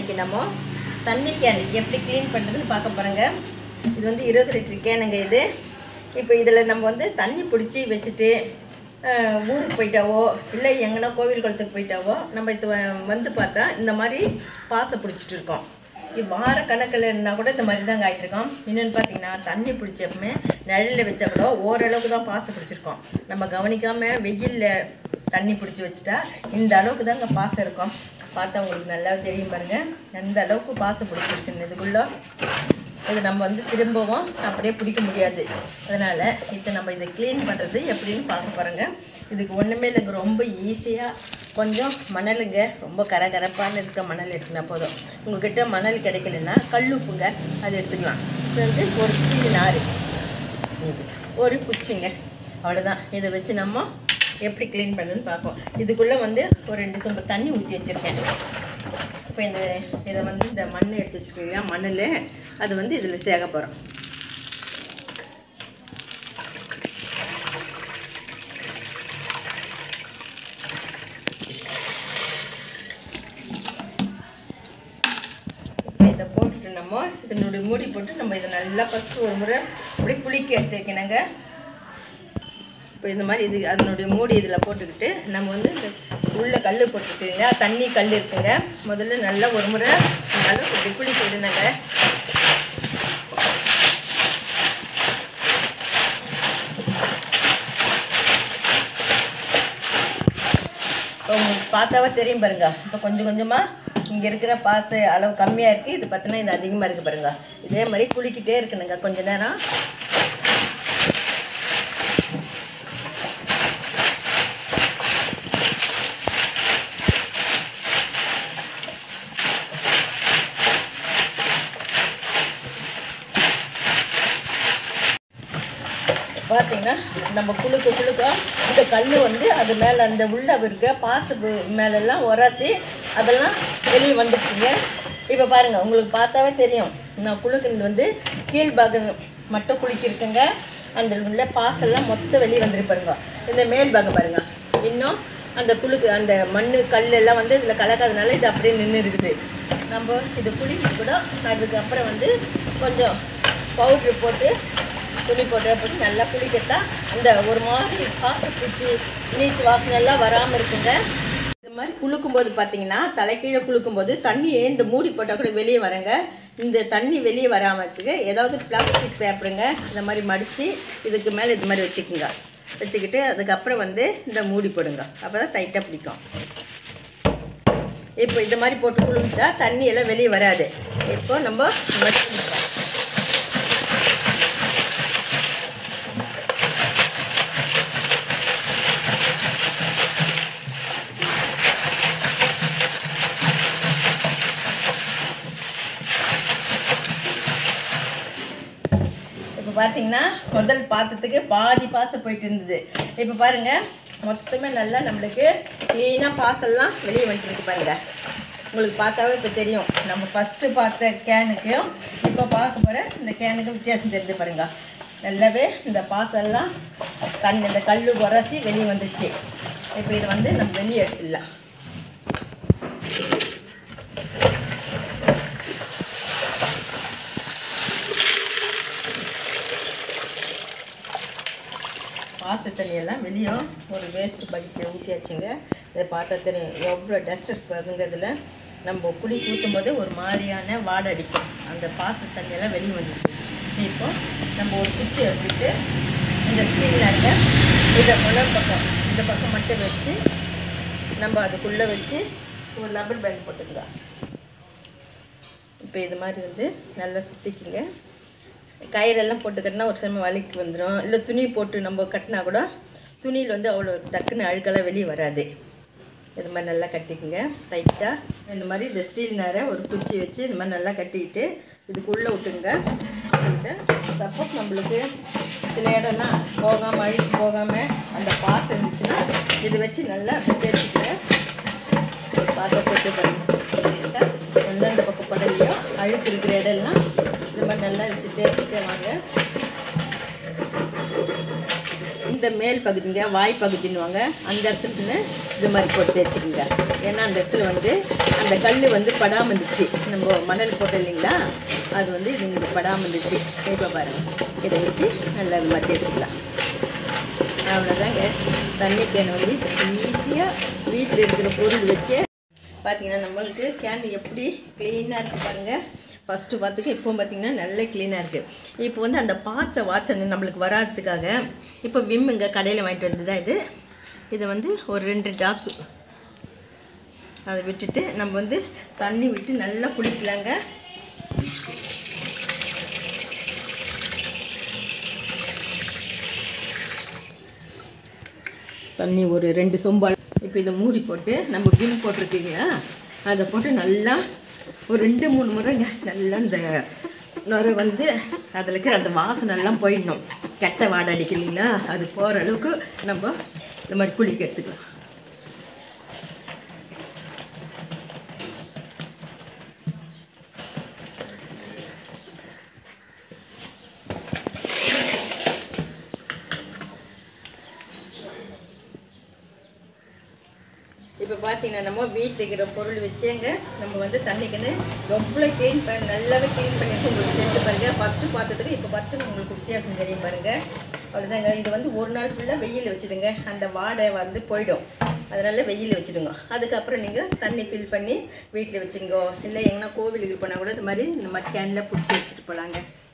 இன்னைக்கு நம்ம தண்ணி கேன் எப்படி க்ளீன் பண்ணுறதுன்னு பார்க்க போகிறோங்க இது வந்து இருபது லிட்டர் கேனுங்க இது இப்போ இதில் நம்ம வந்து தண்ணி பிடிச்சி வச்சுட்டு அஹ், ஊருக்கு போயிட்டாவோ இல்லை எங்கன்னா கோவில் குளத்துக்கு போயிட்டாவோ நம்ம இது வ- வந்து பார்த்தா இந்த மாதிரி பாசை பிடிச்சிட்டு இருக்கோம் இது வார கணக்கில்னா கூட இந்த மாதிரி தாங்க ஆகிட்டுருக்கோம் இன்னொன்று பார்த்தீங்கன்னா தண்ணி பிடிச்சப்பமே நிழலில் வச்சா கூட ஓரளவுக்கு தான் பாசை பிடிச்சிருக்கோம் நம்ம கவனிக்காமல் வெயிலில் தண்ணி பிடிச்சி வச்சுட்டா இந்த அளவுக்கு தாங்க பாசம் இருக்கும் பார்த்தா உங்களுக்கு நல்லா தெரியும் பாருங்க எந்த அளவுக்கு பாசம் பிடிச்சிருக்குன்னு இதுக்குள்ள இது நம்ம வந்து திரும்பவும் அப்படியே பிடிக்க முடியாது அதனால் இப்போ நம்ம இதை க்ளீன் பண்ணுறது எப்படின்னு பார்க்க போகிறோங்க இதுக்கு ஒன்றுமே இல்லைங்க ரொம்ப ஈஸியாக கொஞ்சம் மணலுங்க ரொம்ப கரகரப்பான இருக்கிற மணல் எடுத்துனா போதும் உங்ககிட்ட மணல் கிடைக்கலன்னா கல்லுப்புங்க அது எடுத்துக்கலாம் இது வந்து ஒரு ஸ்டீல் நார் இது ஒரு குச்சிங்க அவ்வளோதான் இதை வச்சு நம்ம எப்படி க்ளீன் பண்ணுறதுன்னு பார்ப்போம் இதுக்குள்ளே வந்து ஒரு ரெண்டு சொம்பு தண்ணி ஊற்றி வச்சுருக்கேன் இப்போ இந்த இதை வந்து இந்த மண் எடுத்து வச்சுருக்கீங்க மண்ணில் அது வந்து இதில் சேக போகிறோம் இப்போ இதை போட்டுட்டு நம்ம இதனுடைய மூடி போட்டு நம்ம இதை நல்லா ஃபஸ்ட்டு ஒரு முறை அப்படியே குளிக்க எடுத்து வைக்கணுங்க இப்போ இந்த மாதிரி இது அதனுடைய மூடி இதில் போட்டுக்கிட்டு நம்ம வந்து இந்த உள்ள கல் போட்டுருக்குங்க தண்ணி கல் இருக்குங்க முதல்ல நல்லா ஒரு முறை இந்த அளவுக்கு இப்படி குளிக்க விடுனாங்க இப்போ உங்களுக்கு பார்த்தாவே தெரியும் பாருங்க இப்போ கொஞ்சம் கொஞ்சமாக இங்கே இருக்கிற பாசு அளவு கம்மியாக இருக்குது இது பார்த்தீங்கன்னா இது அதிகமாக இருக்குது பாருங்க இதே மாதிரி குளிக்கிட்டே இருக்கணுங்க கொஞ்ச நேரம் பார்த்தீங்கன்னா நம்ம குளுக்க குளுக்க இந்த கல் வந்து அது மேலே அந்த உள்ள இருக்க பாசு பு- மேலெல்லாம் உரசி அதெல்லாம் வெளியே வந்துடுச்சுங்க இப்போ பாருங்கள் உங்களுக்கு பார்த்தாவே தெரியும் நான் குளுக்குனது வந்து கீழ்பாகம் மட்டும் குளிக்கிருக்குங்க அந்த உள்ள பாசெல்லாம் மொத்தம் வெளியே வந்துருக்கு பாருங்க இந்த மேல் பாகம் பாருங்க இன்னும் அந்த குளுக்கு அந்த மண் கல் எல்லாம் வந்து இதில் கலக்காதனால இது அப்படியே நின்று இருக்குது நம்ம இது குளிக்கிட்டு கூட அதுக்கப்புறம் வந்து கொஞ்சம் பவுட்ரு போட்டு துணி போட்டு போட்டு நல்லா குளிக்கட்டா அந்த ஒரு மாதிரி பாசப்பூச்சி நீச்சு வாசனை எல்லாம் வராமல் இருக்குங்க இந்த மாதிரி குளுக்கும்போது பார்த்தீங்கன்னா தலைக்கீழே குளுக்கும்போது தண்ணியே இந்த மூடி போட்டால் கூட வெளியே வரங்க இந்த தண்ணி வெளியே வராமத்துக்கு ஏதாவது பிளாஸ்டிக் பேப்பருங்க இந்த மாதிரி மடித்து இதுக்கு மேலே இது மாதிரி வச்சுக்குங்க வச்சுக்கிட்டு அதுக்கப்புறம் வந்து இந்த மூடி போடுங்க அப்போ தான் டைட்டாக பிடிக்கும் இப்போ இந்த மாதிரி போட்டு குளிச்சா தண்ணி எல்லாம் வெளியே வராது இப்போ நம்ம மடிச்சுக்கலாம் இப்போ பார்த்தீங்கன்னா முதல் பாத்திரத்துக்கு பாதி பாசம் போயிட்டு இருந்தது இப்போ பாருங்க மொத்தமே நல்லா நம்மளுக்கு க்ளீனாக பாசெல்லாம் வெளியே வந்துட்டு பாருங்க உங்களுக்கு பார்த்தாவே இப்போ தெரியும் நம்ம ஃபஸ்ட்டு பார்த்த கேனுக்கும் இப்போ பார்க்க போகிற இந்த கேனுக்கு வித்தியாசம் தெரிஞ்சு பாருங்க நல்லாவே இந்த பாசெல்லாம் தண்ணி இந்த கல் உரசி வெளியே வந்துடுச்சு இப்போ இதை வந்து நம்ம வெளியே எடுத்துடலாம் பாய்ச்ச தண்ணியெல்லாம் வெளியே ஒரு வேஸ்ட் பக்கெட்டில் ஊற்றியாச்சுங்க இதை பார்த்தா தெரியும் எவ்வளோ டஸ்ட் இருக்குதுங்க இதில் நம்ம குழி ஊற்றும் போது ஒரு மாதிரியான வாடை அடிக்கும் அந்த பாச தண்ணியெல்லாம் வெளியே வந்துச்சு இப்போ நம்ம ஒரு குச்சி எடுத்துட்டு இந்த ஸ்டீலில் இருக்க இதை முதல் பக்கம் இந்த பக்கம் மட்டும் வச்சு நம்ம அதுக்குள்ளே வச்சு ஒரு லப்பர் பேண்ட் போட்டுக்கலாம் இப்போ இது மாதிரி வந்து நல்லா சுற்றிக்குங்க கயிறெல்லாம் போட்டு கட்டினா ஒரு சமயம் வலிக்கு வந்துடும் இல்லை துணி போட்டு நம்ம கட்டினா கூட துணியில் வந்து அவ்வளோ டக்குன்னு அழுக்கெல்லாம் வெளியே வராது இது மாதிரி நல்லா கட்டிக்குங்க டைட்டாக இந்த மாதிரி இந்த ஸ்டீல் நேரை ஒரு குச்சி வச்சு இந்த மாதிரி நல்லா கட்டிக்கிட்டு இதுக்குள்ளே விட்டுங்க விட்டு சப்போஸ் நம்மளுக்கு சில இடம்லாம் போகாமல் அழுக்கு போகாமல் அந்த பாஸ் இருந்துச்சுன்னா இது வச்சு நல்லா தேய்ச்சிக்கிறேன் பாத்திரத்தை பாருங்க எந்தெந்த பக்கம் படலையோ அழுக்கு இருக்கிற இடம்லாம் இது மாதிரி நல்லா வச்சு தேய்ச்சிட்டே வாங்க இந்த இந்த மேல் பகுதிங்க வாய் பகுதின்னுவாங்க அந்த இடத்துல இது மாதிரி போட்டு தேய்ச்சிக்கோங்க ஏன்னா அந்த இடத்துல வந்து அந்த கல் வந்து படாமல் இருந்துச்சு நம்ம மணல் போட்டோம் இல்லைங்களா அது வந்து இது இங்கே படாமல் இருந்துச்சு இப்போ பாருங்கள் இதை வச்சு நல்லா இது மாதிரி தேய்ச்சிக்கலாம் அவ்வளோதாங்க தண்ணி கேன் வந்து ஈஸியாக வீட்டில் இருக்கிற பொருள் வச்சு பார்த்தீங்கன்னா நம்மளுக்கு கேன் எப்படி க்ளீனாக இருக்குது பாருங்கள் ஃபஸ்ட்டு பார்த்துக்கு இப்போ பார்த்தீங்கன்னா நல்ல க்ளீனாக இருக்குது இப்போ வந்து அந்த பாய்ச்ச வாட்சன் நம்மளுக்கு வராததுக்காக இப்போ விம்முங்க கடையில் வாங்கிட்டு வந்து தான் இது இதை வந்து ஒரு ரெண்டு டாப்ஸ் அதை விட்டுட்டு நம்ம வந்து தண்ணி விட்டு நல்லா குளிக்கலாங்க தண்ணி ஒரு ரெண்டு சொம்பால் இப்போ இதை மூடி போட்டு நம்ம பின் போட்டிருக்கீங்களா அதை போட்டு நல்லா ஒரு ரெண்டு மூணு முறைங்க நல்லா இந்த நுரை வந்து அதில் இருக்கிற அந்த வாசனை எல்லாம் போயிடணும் கெட்ட வாடை அடிக்கலைங்களா அது போகிற அளவுக்கு நம்ம இந்த மாதிரி குளிக்க எடுத்துக்கலாம் இப்போ பார்த்தீங்கன்னா நம்ம வீட்டில் இருக்கிற பொருள் வச்சேங்க நம்ம வந்து தண்ணிக்குன்னு எவ்வளோ க்ளீன் பண்ணி நல்லாவே க்ளீன் பண்ணிட்டு உங்களுக்கு தெரிஞ்சு பாருங்கள் ஃபஸ்ட்டு பார்த்ததுக்கு இப்போ பார்த்து உங்களுக்கு வித்தியாசம் தெரியும் பாருங்கள் அவ்வளோதாங்க இது வந்து ஒரு நாள் ஃபுல்லாக வெயில் வச்சுடுங்க அந்த வாடை வந்து போயிடும் அதனால் வெயில் வச்சுடுங்க அதுக்கப்புறம் நீங்கள் தண்ணி ஃபில் பண்ணி வீட்டில் வச்சுங்கோ இல்லை எங்கன்னா கோவிலுக்கு போனால் கூட இந்த மாதிரி இந்த மாதிரி கேனில் பிடிச்சி எடுத்துகிட்டு போகலாங்க